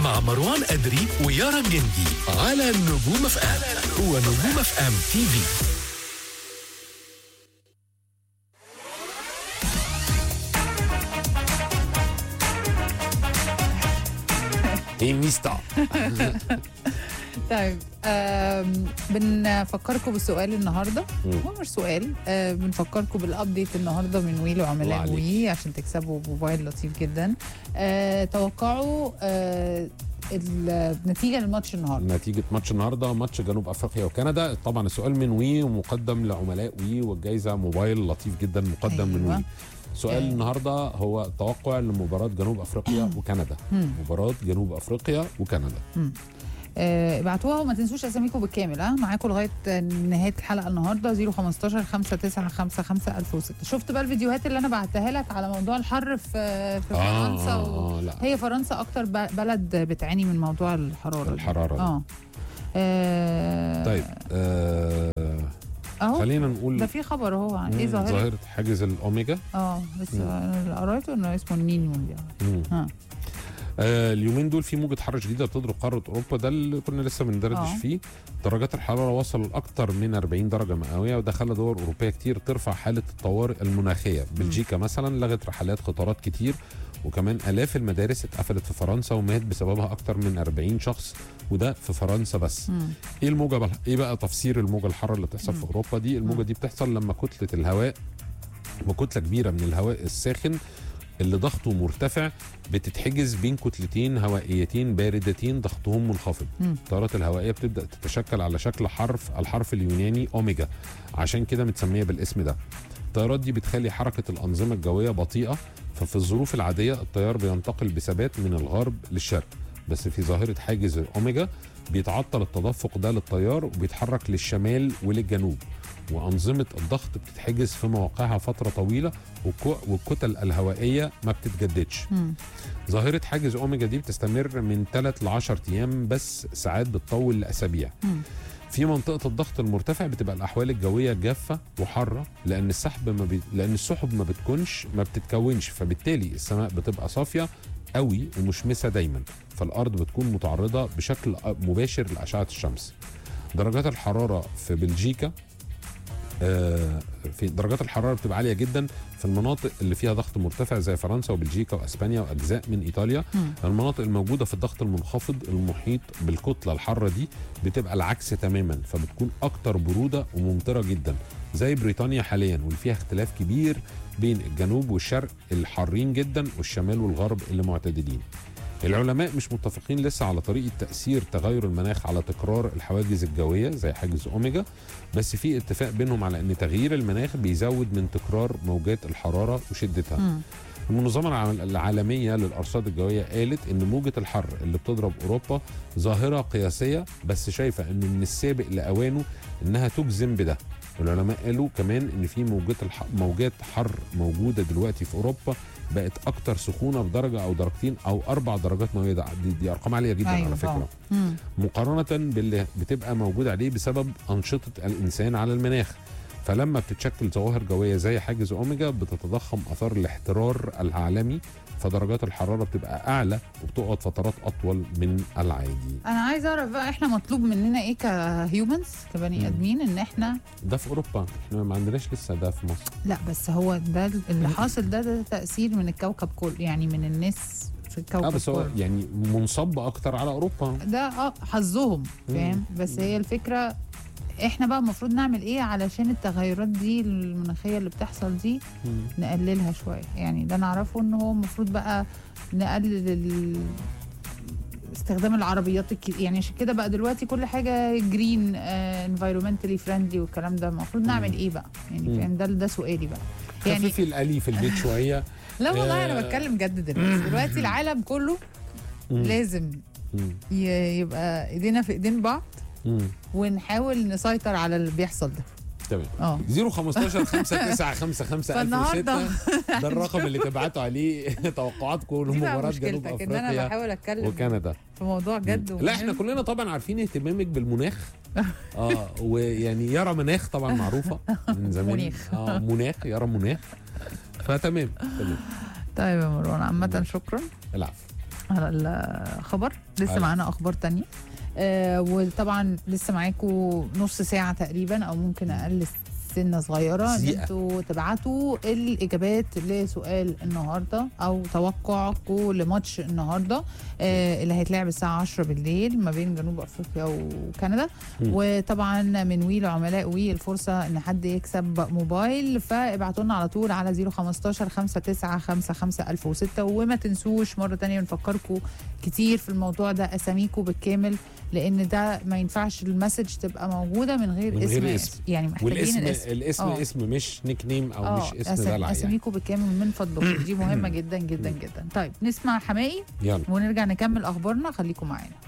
مع مروان أدري ويارا جندي على نجوم اف ام ونجوم اف ام تي في ايه ميستا طيب آم، بنفكركم بسؤال النهارده مم. هو مش سؤال آه، بنفكركم بالابديت النهارده من وي الله لعملاء عليك. وي عشان تكسبوا موبايل لطيف جدا آه، توقعوا آه، النتيجه للماتش النهارده نتيجة ماتش النهارده ماتش جنوب افريقيا وكندا طبعا السؤال من وي ومقدم لعملاء وي والجائزة موبايل لطيف جدا مقدم من أيوة. وي سؤال آه. النهارده هو توقع لمباراة جنوب افريقيا وكندا مم. مباراة جنوب افريقيا وكندا آه، ابعتوها وما تنسوش اساميكم بالكامل ها معاكم لغايه نهايه الحلقه النهارده 015 5955 1006 شفت بقى الفيديوهات اللي انا بعتها لك على موضوع الحر في في فرنسا و... آه, آه لا هي فرنسا اكتر ب- بلد بتعاني من موضوع الحراره دي. الحرارة ده. اه آه، طيب آه اهو خلينا ده نقول في خبر اهو عن ايه مم، ظاهره ظاهرة حاجز الاوميجا اه بس مم. انا اللي قريته انه اسمه النينيون دي مم. ها آه اليومين دول في موجة حر شديدة بتضرب قارة أوروبا ده اللي كنا لسه بندردش آه. فيه درجات الحرارة وصل لأكثر من 40 درجة مئوية وده خلى دول أوروبية كتير ترفع حالة الطوارئ المناخية بلجيكا مثلا لغت رحلات قطارات كتير وكمان آلاف المدارس اتقفلت في فرنسا ومات بسببها أكثر من 40 شخص وده في فرنسا بس مم. ايه الموجة بل... ايه بقى تفسير الموجة الحارة اللي بتحصل في مم. أوروبا دي الموجة مم. دي بتحصل لما كتلة الهواء وكتلة كبيرة من الهواء الساخن اللي ضغطه مرتفع بتتحجز بين كتلتين هوائيتين باردتين ضغطهم منخفض مم. التيارات الهوائيه بتبدا تتشكل على شكل حرف الحرف اليوناني اوميجا عشان كده متسميه بالاسم ده التيارات دي بتخلي حركه الانظمه الجويه بطيئه ففي الظروف العاديه التيار بينتقل بثبات من الغرب للشرق بس في ظاهره حاجز الاوميجا بيتعطل التدفق ده للتيار وبيتحرك للشمال وللجنوب وأنظمة الضغط بتتحجز في مواقعها فترة طويلة والكو- والكتل الهوائية ما بتتجددش مم. ظاهرة حاجز أوميجا دي بتستمر من 3 ل 10 أيام بس ساعات بتطول لأسابيع مم. في منطقة الضغط المرتفع بتبقى الأحوال الجوية جافة وحارة لأن السحب ما بي... لأن السحب ما بتكونش ما بتتكونش فبالتالي السماء بتبقى صافية قوي ومشمسة دايما فالأرض بتكون متعرضة بشكل مباشر لأشعة الشمس درجات الحرارة في بلجيكا آه، في درجات الحراره بتبقى عاليه جدا في المناطق اللي فيها ضغط مرتفع زي فرنسا وبلجيكا واسبانيا واجزاء من ايطاليا مم. المناطق الموجوده في الضغط المنخفض المحيط بالكتله الحاره دي بتبقى العكس تماما فبتكون اكتر بروده وممطره جدا زي بريطانيا حاليا واللي فيها اختلاف كبير بين الجنوب والشرق الحارين جدا والشمال والغرب اللي معتدلين العلماء مش متفقين لسه على طريقه تاثير تغير المناخ على تكرار الحواجز الجويه زي حاجز اوميجا بس في اتفاق بينهم على ان تغيير المناخ بيزود من تكرار موجات الحراره وشدتها مم. المنظمة الع- العالمية للأرصاد الجوية قالت إن موجة الحر اللي بتضرب أوروبا ظاهرة قياسية بس شايفة إنه من السابق لأوانه إنها تجزم بده والعلماء قالوا كمان إن في موجات الح... موجات حر موجودة دلوقتي في أوروبا بقت أكتر سخونة بدرجة أو درجتين أو أربع درجات مئوية ده- دي, دي أرقام عالية جدا أيوة على طبعاً. فكرة مم. مقارنة باللي بتبقى موجود عليه بسبب أنشطة الإنسان على المناخ فلما بتتشكل ظواهر جوية زي حاجز أوميجا بتتضخم أثار الاحترار العالمي فدرجات الحرارة بتبقى أعلى وبتقعد فترات أطول من العادي انا عايز اعرف بقى احنا مطلوب مننا ايه كهيومنز كبني مم. ادمين ان احنا ده في أوروبا إحنا ما عندناش لسه ده في مصر لا بس هو ده اللي حاصل ده ده تاثير من الكوكب كله يعني من الناس في الكوكب اه بس هو كله يعني منصب أكتر على أوروبا ده اه حظهم فاهم بس هي الفكره احنا بقى المفروض نعمل ايه علشان التغيرات دي المناخيه اللي بتحصل دي مم. نقللها شويه يعني ده نعرفه ان هو المفروض بقى نقلل ال... استخدام العربيات الك... يعني عشان كده بقى دلوقتي كل حاجه جرين انفايرمنتالي فريندلي والكلام ده المفروض نعمل ايه بقى يعني مم. فاهم ده ده سؤالي بقى يعني خففي القلي في البيت شوية لا والله انا آه. بتكلم جد دلوقتي دلوقتي العالم كله مم. لازم مم. ي- يبقى ايدينا في ايدين بعض مم. ونحاول نسيطر على اللي بيحصل ده تمام اه 015 59 55 فالنهارده ده الرقم اللي تبعتوا عليه توقعاتكم دي بقى لمباراه جنوب مشكلتك ان انا افريقيا بحاول اتكلم وكندا في موضوع جد لا احنا ومهم. كلنا طبعا عارفين اهتمامك بالمناخ اه ويعني يرى مناخ طبعا معروفه من زمان مناخ. اه مناخ يرى مناخ فتمام تمام طيب يا مروان عامة شكرا العفو على الخبر لسه أيوة. معانا اخبار تانية آه وطبعا لسه معاكم نص ساعه تقريبا او ممكن اقل سنه صغيره ان دقيقة. انتوا تبعتوا الاجابات لسؤال النهارده او توقعكم لماتش النهارده آه اللي هيتلعب الساعه 10 بالليل ما بين جنوب افريقيا وكندا مم. وطبعا من وي لعملاء وي الفرصه ان حد يكسب موبايل فابعتوا لنا على طول على 015 5955 1006 وما تنسوش مره تانية بنفكركم كتير في الموضوع ده اساميكم بالكامل لان ده ما ينفعش المسج تبقى موجوده من غير من اسم غير اسم. يعني محتاجين والاسم الاسم الاسم آه. اسم مش نيك نيم او اه مش اسم أسا- دلع يعني اساميكم بالكامل من فضلكم دي مهمه جدا جدا جدا طيب نسمع حمائي يلا ونرجع نكمل اخبارنا خليكم معانا